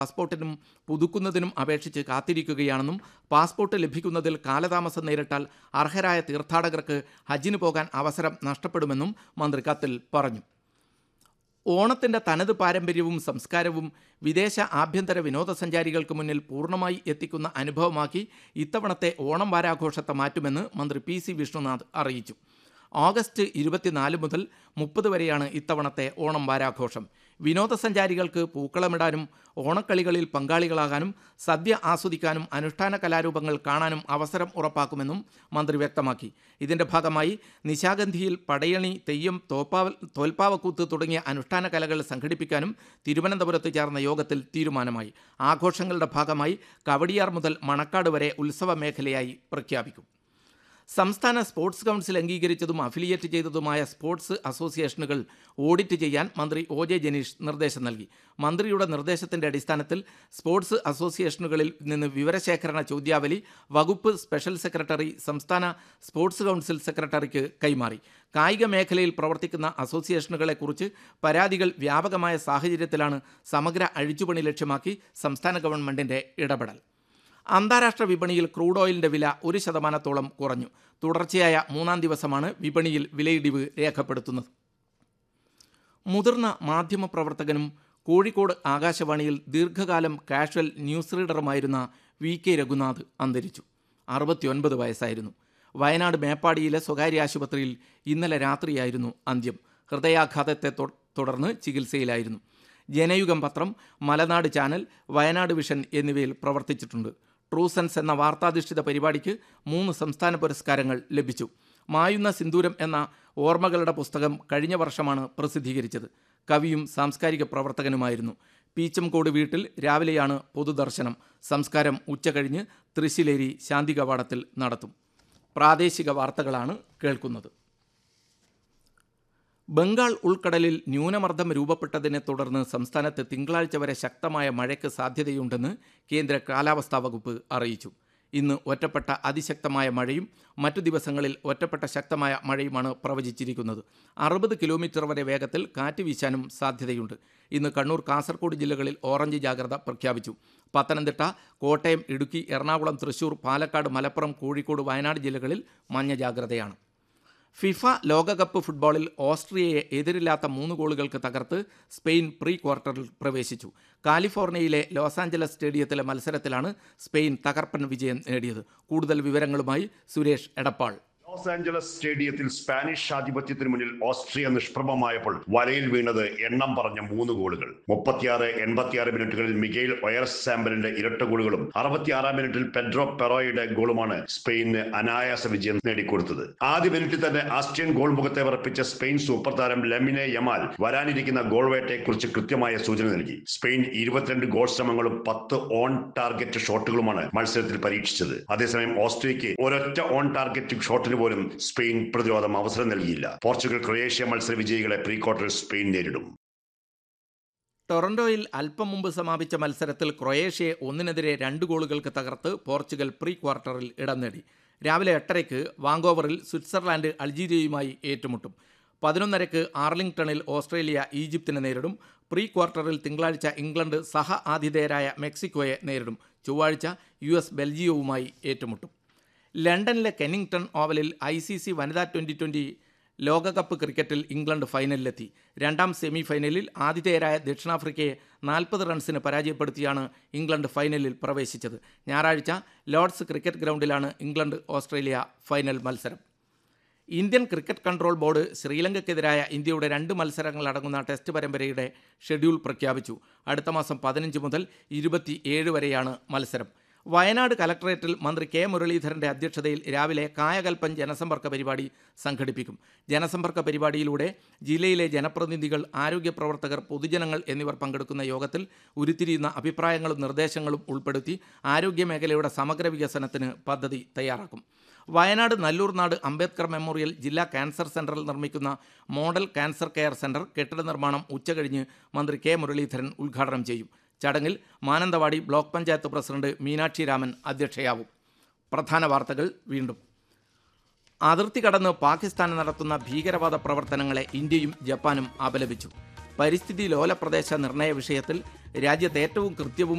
പാസ്പോർട്ടിനും പുതുക്കുന്നതിനും അപേക്ഷിച്ച് കാത്തിരിക്കുകയാണെന്നും പാസ്പോർട്ട് ലഭിക്കുന്നതിൽ കാലതാമസം നേരിട്ടാൽ അർഹരായ തീർത്ഥാടകർക്ക് ഹജ്ജിന് പോകാൻ അവസരം നഷ്ടപ്പെടുമെന്നും മന്ത്രി കത്തിൽ പറഞ്ഞു ഓണത്തിന്റെ തനത് പാരമ്പര്യവും സംസ്കാരവും വിദേശ ആഭ്യന്തര വിനോദസഞ്ചാരികൾക്ക് മുന്നിൽ പൂർണ്ണമായി എത്തിക്കുന്ന അനുഭവമാക്കി ഇത്തവണത്തെ ഓണം വാരാഘോഷത്തെ മാറ്റുമെന്ന് മന്ത്രി പി സി വിഷ്ണുനാഥ് അറിയിച്ചു ഓഗസ്റ്റ് ഇരുപത്തിനാല് മുതൽ മുപ്പത് വരെയാണ് ഇത്തവണത്തെ ഓണം വാരാഘോഷം വിനോദസഞ്ചാരികൾക്ക് പൂക്കളമിടാനും ഓണക്കളികളിൽ പങ്കാളികളാകാനും സദ്യ ആസ്വദിക്കാനും അനുഷ്ഠാന കലാരൂപങ്ങൾ കാണാനും അവസരം ഉറപ്പാക്കുമെന്നും മന്ത്രി വ്യക്തമാക്കി ഇതിന്റെ ഭാഗമായി നിശാഗന്ധിയിൽ പടയണി തെയ്യം തോപ്പാവൽ തോൽപ്പാവക്കൂത്ത് തുടങ്ങിയ അനുഷ്ഠാന കലകൾ സംഘടിപ്പിക്കാനും തിരുവനന്തപുരത്ത് ചേർന്ന യോഗത്തിൽ തീരുമാനമായി ആഘോഷങ്ങളുടെ ഭാഗമായി കവടിയാർ മുതൽ മണക്കാട് വരെ ഉത്സവ മേഖലയായി പ്രഖ്യാപിക്കും സംസ്ഥാന സ്പോർട്സ് കൗൺസിൽ അംഗീകരിച്ചതും അഫിലിയേറ്റ് ചെയ്തതുമായ സ്പോർട്സ് അസോസിയേഷനുകൾ ഓഡിറ്റ് ചെയ്യാൻ മന്ത്രി ഒ ജെ ജനീഷ് നിർദ്ദേശം നൽകി മന്ത്രിയുടെ നിർദ്ദേശത്തിന്റെ അടിസ്ഥാനത്തിൽ സ്പോർട്സ് അസോസിയേഷനുകളിൽ നിന്ന് വിവരശേഖരണ ചോദ്യാവലി വകുപ്പ് സ്പെഷ്യൽ സെക്രട്ടറി സംസ്ഥാന സ്പോർട്സ് കൗൺസിൽ സെക്രട്ടറിക്ക് കൈമാറി കായിക മേഖലയിൽ പ്രവർത്തിക്കുന്ന അസോസിയേഷനുകളെക്കുറിച്ച് പരാതികൾ വ്യാപകമായ സാഹചര്യത്തിലാണ് സമഗ്ര അഴിച്ചുപണി ലക്ഷ്യമാക്കി സംസ്ഥാന ഗവൺമെന്റിന്റെ ഇടപെടൽ അന്താരാഷ്ട്ര വിപണിയിൽ ക്രൂഡ് ഓയിലിന്റെ വില ഒരു ശതമാനത്തോളം കുറഞ്ഞു തുടർച്ചയായ മൂന്നാം ദിവസമാണ് വിപണിയിൽ വിലയിടിവ് രേഖപ്പെടുത്തുന്നത് മുതിർന്ന മാധ്യമപ്രവർത്തകനും കോഴിക്കോട് ആകാശവാണിയിൽ ദീർഘകാലം കാഷ്വൽ ന്യൂസ് റീഡറുമായിരുന്ന വി കെ രഘുനാഥ് അന്തരിച്ചു അറുപത്തിയൊൻപത് വയസ്സായിരുന്നു വയനാട് മേപ്പാടിയിലെ സ്വകാര്യ ആശുപത്രിയിൽ ഇന്നലെ രാത്രിയായിരുന്നു അന്ത്യം ഹൃദയാഘാതത്തെ തൊ- തുടർന്ന് ചികിത്സയിലായിരുന്നു ജനയുഗം പത്രം മലനാട് ചാനൽ വയനാട് വിഷൻ എന്നിവയിൽ പ്രവർത്തിച്ചിട്ടുണ്ട് ട്രൂസൻസ് എന്ന വാർത്താധിഷ്ഠിത പരിപാടിക്ക് മൂന്ന് സംസ്ഥാന പുരസ്കാരങ്ങൾ ലഭിച്ചു മായുന്ന സിന്ദൂരം എന്ന ഓർമ്മകളുടെ പുസ്തകം കഴിഞ്ഞ വർഷമാണ് പ്രസിദ്ധീകരിച്ചത് കവിയും സാംസ്കാരിക പ്രവർത്തകനുമായിരുന്നു പീച്ചംകോട് വീട്ടിൽ രാവിലെയാണ് പൊതുദർശനം സംസ്കാരം ഉച്ചകഴിഞ്ഞ് തൃശ്ശിലേരി ശാന്തി കവാടത്തിൽ നടത്തും പ്രാദേശിക വാർത്തകളാണ് കേൾക്കുന്നത് ബംഗാൾ ഉൾക്കടലിൽ ന്യൂനമർദ്ദം രൂപപ്പെട്ടതിനെ തുടർന്ന് സംസ്ഥാനത്ത് തിങ്കളാഴ്ച വരെ ശക്തമായ മഴയ്ക്ക് സാധ്യതയുണ്ടെന്ന് കേന്ദ്ര കാലാവസ്ഥാ വകുപ്പ് അറിയിച്ചു ഇന്ന് ഒറ്റപ്പെട്ട അതിശക്തമായ മഴയും മറ്റു ദിവസങ്ങളിൽ ഒറ്റപ്പെട്ട ശക്തമായ മഴയുമാണ് പ്രവചിച്ചിരിക്കുന്നത് അറുപത് കിലോമീറ്റർ വരെ വേഗത്തിൽ കാറ്റ് വീശാനും സാധ്യതയുണ്ട് ഇന്ന് കണ്ണൂർ കാസർഗോഡ് ജില്ലകളിൽ ഓറഞ്ച് ജാഗ്രത പ്രഖ്യാപിച്ചു പത്തനംതിട്ട കോട്ടയം ഇടുക്കി എറണാകുളം തൃശൂർ പാലക്കാട് മലപ്പുറം കോഴിക്കോട് വയനാട് ജില്ലകളിൽ മഞ്ഞ ജാഗ്രതയാണ് ഫിഫ ലോകകപ്പ് ഫുട്ബോളിൽ ഓസ്ട്രിയയെ എതിരില്ലാത്ത മൂന്ന് ഗോളുകൾക്ക് തകർത്ത് സ്പെയിൻ പ്രീ ക്വാർട്ടറിൽ പ്രവേശിച്ചു കാലിഫോർണിയയിലെ ലോസ് ആഞ്ചലസ് സ്റ്റേഡിയത്തിലെ മത്സരത്തിലാണ് സ്പെയിൻ തകർപ്പൻ വിജയം നേടിയത് കൂടുതൽ വിവരങ്ങളുമായി സുരേഷ് എടപ്പാൾ ലോസ് ആഞ്ചലസ് സ്റ്റേഡിയത്തിൽ സ്പാനിഷ് ആധിപത്യത്തിന് മുന്നിൽ ഓസ്ട്രിയ നിഷ്പ്രഭമായപ്പോൾ വലയിൽ വീണത് എണ്ണം പറഞ്ഞ മൂന്ന് ഗോളുകൾ മുപ്പത്തിയാറ് എൺപത്തിയാറ് മിനിറ്റുകളിൽ മിഗൈൽ ഒയർസ് സാമ്പലിന്റെ ഇരട്ട ഗോളുകളും അറുപത്തിയാറാം മിനിറ്റിൽ പെഡ്രോ പെറോയുടെ ഗോളുമാണ് സ്പെയിനിന് അനായാസ വിജയം നേടിക്കൊടുത്തത് ആദ്യ മിനിറ്റിൽ തന്നെ ആസ്ട്രിയൻ ഗോൾ മുഖത്തെ വിറപ്പിച്ച സ്പെയിൻ സൂപ്പർ താരം ലെമിനെ യമാൽ വരാനിരിക്കുന്ന ഗോൾ വേട്ടയെക്കുറിച്ച് കൃത്യമായ സൂചന നൽകി സ്പെയിൻ ഇരുപത്തിരണ്ട് ഗോൾ ശ്രമങ്ങളും പത്ത് ഓൺ ടാർഗറ്റ് ഷോട്ടുകളുമാണ് മത്സരത്തിൽ പരീക്ഷിച്ചത് അതേസമയം ഓസ്ട്രിയയ്ക്ക് ഒരൊറ്റ ഓൺ ടാർഗറ്റ് ഷോട്ടിന് പോലും സ്പെയിൻ പ്രതിരോധം അവസരം നൽകിയില്ല പോർച്ചുഗൽ ക്രൊയേഷ്യ മത്സര വിജയികളെ പ്രീ ക്വാർട്ടറിൽ സ്പെയിൻ നേരിടും ടൊറന്റോയിൽ അല്പം മുമ്പ് സമാപിച്ച മത്സരത്തിൽ ക്രൊയേഷ്യയെ ഒന്നിനെതിരെ രണ്ട് ഗോളുകൾക്ക് തകർത്ത് പോർച്ചുഗൽ പ്രീ ക്വാർട്ടറിൽ ഇടം നേടി രാവിലെ എട്ടരയ്ക്ക് വാങ്കോവറിൽ സ്വിറ്റ്സർലാൻഡ് അൾജീരിയയുമായി ഏറ്റുമുട്ടും പതിനൊന്നരയ്ക്ക് ആർലിംഗ്ടണിൽ ഓസ്ട്രേലിയ ഈജിപ്തിനെ നേരിടും പ്രീ ക്വാർട്ടറിൽ തിങ്കളാഴ്ച ഇംഗ്ലണ്ട് സഹ ആതിഥേയരായ മെക്സിക്കോയെ നേരിടും ചൊവ്വാഴ്ച യു എസ് ബെൽജിയവുമായി ഏറ്റുമുട്ടും ലണ്ടനിലെ കെനിങ്ടൺ ഓവലിൽ ഐ സി സി വനിതാ ട്വൻ്റി ട്വൻ്റി ലോകകപ്പ് ക്രിക്കറ്റിൽ ഇംഗ്ലണ്ട് ഫൈനലിലെത്തി രണ്ടാം സെമി ഫൈനലിൽ ആതിഥേയരായ ദക്ഷിണാഫ്രിക്കയെ നാൽപ്പത് റൺസിന് പരാജയപ്പെടുത്തിയാണ് ഇംഗ്ലണ്ട് ഫൈനലിൽ പ്രവേശിച്ചത് ഞായറാഴ്ച ലോർഡ്സ് ക്രിക്കറ്റ് ഗ്രൗണ്ടിലാണ് ഇംഗ്ലണ്ട് ഓസ്ട്രേലിയ ഫൈനൽ മത്സരം ഇന്ത്യൻ ക്രിക്കറ്റ് കൺട്രോൾ ബോർഡ് ശ്രീലങ്കയ്ക്കെതിരായ ഇന്ത്യയുടെ രണ്ട് മത്സരങ്ങളടങ്ങുന്ന ടെസ്റ്റ് പരമ്പരയുടെ ഷെഡ്യൂൾ പ്രഖ്യാപിച്ചു അടുത്ത മാസം പതിനഞ്ച് മുതൽ ഇരുപത്തിയേഴ് വരെയാണ് മത്സരം വയനാട് കലക്ടറേറ്റിൽ മന്ത്രി കെ മുരളീധരന്റെ അധ്യക്ഷതയിൽ രാവിലെ കായകൽപ്പൻ ജനസമ്പർക്ക പരിപാടി സംഘടിപ്പിക്കും ജനസമ്പർക്ക പരിപാടിയിലൂടെ ജില്ലയിലെ ജനപ്രതിനിധികൾ ആരോഗ്യ പ്രവർത്തകർ പൊതുജനങ്ങൾ എന്നിവർ പങ്കെടുക്കുന്ന യോഗത്തിൽ ഉരുത്തിരിയുന്ന അഭിപ്രായങ്ങളും നിർദ്ദേശങ്ങളും ഉൾപ്പെടുത്തി ആരോഗ്യ മേഖലയുടെ സമഗ്ര വികസനത്തിന് പദ്ധതി തയ്യാറാക്കും വയനാട് നല്ലൂർ നാട് അംബേദ്കർ മെമ്മോറിയൽ ജില്ലാ ക്യാൻസർ സെന്ററിൽ നിർമ്മിക്കുന്ന മോഡൽ ക്യാൻസർ കെയർ സെന്റർ കെട്ടിട നിർമ്മാണം ഉച്ചകഴിഞ്ഞ് മന്ത്രി കെ മുരളീധരൻ ഉദ്ഘാടനം ചെയ്യും ചടങ്ങിൽ മാനന്തവാടി ബ്ലോക്ക് പഞ്ചായത്ത് പ്രസിഡന്റ് മീനാക്ഷി രാമൻ അധ്യക്ഷയാവും പ്രധാന വാർത്തകൾ വീണ്ടും അതിർത്തി കടന്ന് പാകിസ്ഥാൻ നടത്തുന്ന ഭീകരവാദ പ്രവർത്തനങ്ങളെ ഇന്ത്യയും ജപ്പാനും അപലപിച്ചു പരിസ്ഥിതി ലോല പ്രദേശ നിർണയ വിഷയത്തിൽ രാജ്യത്ത് ഏറ്റവും കൃത്യവും